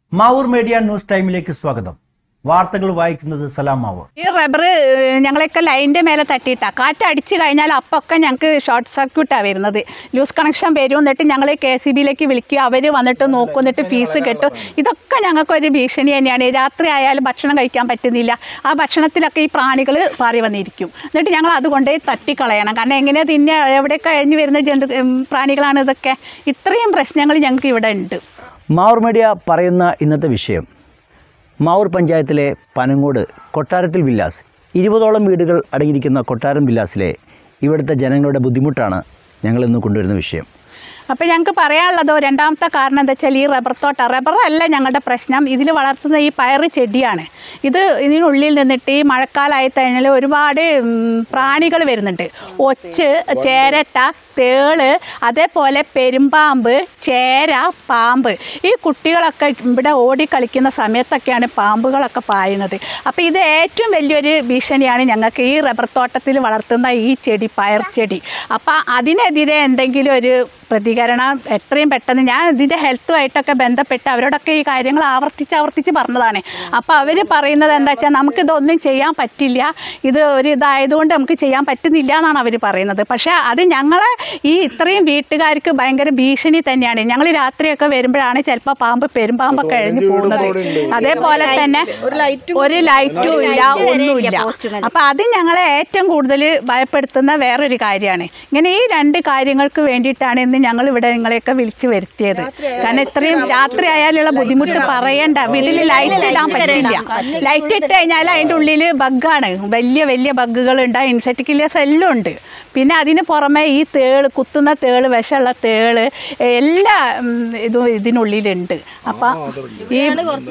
Mavoor media news ടൈമിലേക്ക് സ്വാഗതം വാർത്തകൾ വായിക്കുന്നത് സലാം മാവൂർ ഈ റബ്ബർ ഞങ്ങളെയൊക്കെ ലൈനിൻ്റെ മേലെ തട്ടിയിട്ടാ കാറ്റ് അടിച്ചു കഴിഞ്ഞാൽ അപ്പൊക്കെ ഞങ്ങൾക്ക് ഷോർട്ട് സർക്യൂട്ടാണ് വരുന്നത് ലൂസ് കണക്ഷൻ വരും എന്നിട്ട് ഞങ്ങൾ കെ സി ബിയിലേക്ക് വിളിക്കുക അവർ വന്നിട്ട് നോക്കും എന്നിട്ട് ഫീസ് കെട്ടും ഇതൊക്കെ ഞങ്ങൾക്കൊരു ഭീഷണി തന്നെയാണ് രാത്രി ആയാലും ഭക്ഷണം കഴിക്കാൻ പറ്റുന്നില്ല ആ ഭക്ഷണത്തിലൊക്കെ ഈ പ്രാണികൾ പാറി വന്നിരിക്കും എന്നിട്ട് ഞങ്ങൾ അതുകൊണ്ട് തട്ടിക്കളയണം കാരണം എങ്ങനെ തിന്നെ എവിടെ കഴിഞ്ഞ് വരുന്ന ജന്തു ഉം, പ്രാണികളാണ് ഇതൊക്കെ ഇത്രയും പ്രശ്നങ്ങൾ ഞങ്ങൾക്ക് ഇവിടെ ഉണ്ട് മാവൂർ മീഡിയ പറയുന്ന ഇന്നത്തെ വിഷയം മാവൂർ പഞ്ചായത്തിലെ പനങ്ങോട് കൊട്ടാരത്തിൽ വില്ലാസ് ഇരുപതോളം വീടുകൾ അടങ്ങിയിരിക്കുന്ന കൊട്ടാരം വില്ലാസിലെ ഇവിടുത്തെ ജനങ്ങളുടെ ബുദ്ധിമുട്ടാണ് ഞങ്ങൾ ഇന്ന് കൊണ്ടുവരുന്ന വിഷയം അപ്പോൾ ഞങ്ങൾക്ക് പറയാനുള്ളത് രണ്ടാമത്തെ കാരണം എന്താ വെച്ചാൽ ഈ റബ്ബർ തോട്ടം റബ്ബർ അല്ല ഞങ്ങളുടെ പ്രശ്നം ഇതിൽ വളർത്തുന്ന ഈ പയറ് ചെടിയാണ് ഇത് ഇതിനുള്ളിൽ നിന്നിട്ട് ഈ മഴക്കാലമായി കഴിഞ്ഞാൽ ഒരുപാട് പ്രാണികൾ വരുന്നുണ്ട് ഒച്ച് ചേരട്ട തേള് അതേപോലെ പെരുമ്പാമ്പ് ചേര പാമ്പ് ഈ കുട്ടികളൊക്കെ ഇവിടെ ഓടി കളിക്കുന്ന സമയത്തൊക്കെയാണ് പാമ്പുകളൊക്കെ പായുന്നത് അപ്പോൾ ഇത് ഏറ്റവും വലിയൊരു ഭീഷണിയാണ് ഞങ്ങൾക്ക് ഈ റബ്ബർ തോട്ടത്തിൽ വളർത്തുന്ന ഈ ചെടി പയർ ചെടി അപ്പോൾ അതിനെതിരെ എന്തെങ്കിലും ഒരു പ്രതികരണം എത്രയും പെട്ടെന്ന് ഞാൻ ഇതിൻ്റെ ഹെൽത്തുമായിട്ടൊക്കെ ബന്ധപ്പെട്ട് അവരോടൊക്കെ ഈ കാര്യങ്ങൾ ആവർത്തിച്ച് ആവർത്തിച്ച് പറഞ്ഞതാണ് അപ്പോൾ അവർ പറയുന്നത് എന്താ വെച്ചാൽ നമുക്കിതൊന്നും ചെയ്യാൻ പറ്റില്ല ഇത് ഒരു ഇതായതുകൊണ്ട് നമുക്ക് ചെയ്യാൻ പറ്റുന്നില്ല എന്നാണ് അവർ പറയുന്നത് പക്ഷേ അത് ഞങ്ങളെ ഈ ഇത്രയും വീട്ടുകാർക്ക് ഭയങ്കര ഭീഷണി തന്നെയാണ് ഞങ്ങൾ രാത്രിയൊക്കെ വരുമ്പോഴാണ് ചിലപ്പോൾ പാമ്പ് പെരുമ്പാമ്പൊക്കെ കഴിഞ്ഞ് പോകുന്നത് അതേപോലെ തന്നെ ഒരു ലൈറ്റും ഇല്ല ഒന്നുമില്ല അപ്പോൾ അത് ഞങ്ങളെ ഏറ്റവും കൂടുതൽ ഭയപ്പെടുത്തുന്ന വേറൊരു കാര്യമാണ് ഇങ്ങനെ ഈ രണ്ട് കാര്യങ്ങൾക്ക് വേണ്ടിയിട്ടാണ് ഇന്ന് ഞങ്ങൾ ഇവിടെ നിങ്ങളെയൊക്കെ വിളിച്ചു വരുത്തിയത് കാരണം ഇത്രയും രാത്രി ആയാലുള്ള ബുദ്ധിമുട്ട് പറയണ്ട വീട്ടിൽ ലൈറ്റ് ഇടാൻ പറ്റില്ല ലൈറ്റ് ഇട്ട് കഴിഞ്ഞാൽ അതിൻ്റെ ഉള്ളിൽ ബഗ്ഗാണ് വലിയ വലിയ ബഗ്ഗുകൾ ഉണ്ട് ഇൻസെക്ട് കില്ലേഴ്സ് എല്ലാം ഉണ്ട് പിന്നെ അതിന് പുറമെ ഈ തേള് കുത്തുന്ന തേള് വിഷമുള്ള തേള് എല്ലാ ഉം, ഇതും ഇതിനുള്ളിലുണ്ട് അപ്പം ഈ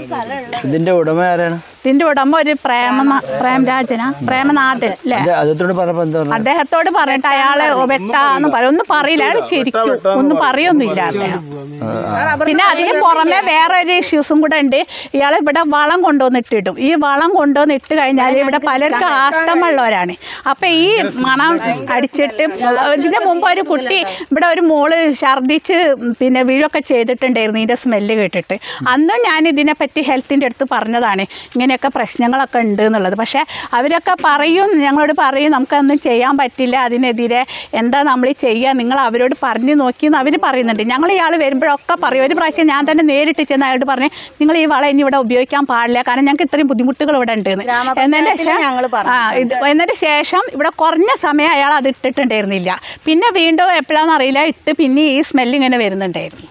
ഇതിൻ്റെ ഉടമ ആരാണ് ഇതിൻ്റെ ഉടമ്പ ഒരു പ്രേമ പ്രേമരാജന പ്രേമനാഥൻ അല്ലേ ഇത് അദ്ദേഹത്തോട് പറഞ്ഞപ്പോൾ എന്താ പറഞ്ഞത്? അദ്ദേഹത്തോട് പറഞ്ഞിട്ട് അയാളെ വെട്ടാന്ന് പറയും ഒന്നും പറയില്ല അയാൾ ചിരിക്കും ഒന്നും പറയൊന്നുമില്ല അദ്ദേഹം പിന്നെ അതിന് പുറമെ വേറെ ഒരു ഇഷ്യൂസും കൂടെ ഉണ്ട് ഇയാൾ ഇവിടെ വളം കൊണ്ടുവന്നിട്ടിടും ഈ വളം കൊണ്ടുവന്ന് ഇട്ട് കഴിഞ്ഞാൽ ഇവിടെ പലർക്കും ആസ്തമുള്ളവരാണ് അപ്പം ഈ മണം അടിച്ചിട്ട് ഇതിന് മുമ്പ് ഒരു കുട്ടി ഇവിടെ ഒരു മോള് ഛർദ്ദിച്ച് പിന്നെ വീഴൊക്കെ ചെയ്തിട്ടുണ്ടായിരുന്നു ഇതിൻ്റെ സ്മെല്ല് കേട്ടിട്ട് അന്നും ഞാൻ ഇതിനെപ്പറ്റി ഹെൽത്തിൻ്റെ അടുത്ത് പറഞ്ഞതാണ് ഇങ്ങനെയൊക്കെ പ്രശ്നങ്ങളൊക്കെ ഉണ്ട് എന്നുള്ളത് പക്ഷേ അവരൊക്കെ പറയും ഞങ്ങളോട് പറയും നമുക്കൊന്നും ചെയ്യാൻ പറ്റില്ല അതിനെതിരെ എന്താ നമ്മൾ ചെയ്യുക നിങ്ങൾ അവരോട് പറഞ്ഞു നോക്കി എന്ന് അവർ പറയുന്നുണ്ട് ഞങ്ങൾ ഇയാൾ വരുമ്പോഴൊക്കെ പറയും ഒരു പ്രാവശ്യം ഞാൻ തന്നെ നേരിട്ട് ചെന്ന് അയാളോട് പറഞ്ഞു നിങ്ങൾ ഈ വളം ഇനി ഇവിടെ ഉപയോഗിക്കാൻ പാടില്ല കാരണം ഞങ്ങൾക്ക് ഇത്രയും ബുദ്ധിമുട്ടുകൾ ഇവിടെ ഉണ്ട് എന്ന് എന്നതിന് ശേഷം ആ ഇത് എന്നതിന് ശേഷം ഇവിടെ കുറഞ്ഞ സമയം അയാൾ അത് ഇട്ടിട്ടുണ്ടായിരുന്നില്ല പിന്നെ വീണ്ടും എപ്പോഴാണെന്ന് അറിയില്ല ഇട്ട് പിന്നെ ഈ സ്മെല്ല് ഇങ്ങനെ വരുന്നുണ്ടായിരുന്നു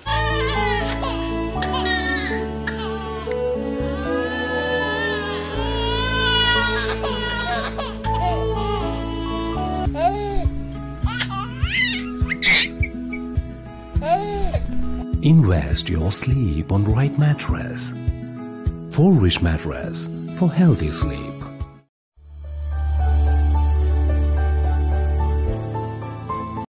Invest your sleep on right mattress. For rich mattress for healthy sleep.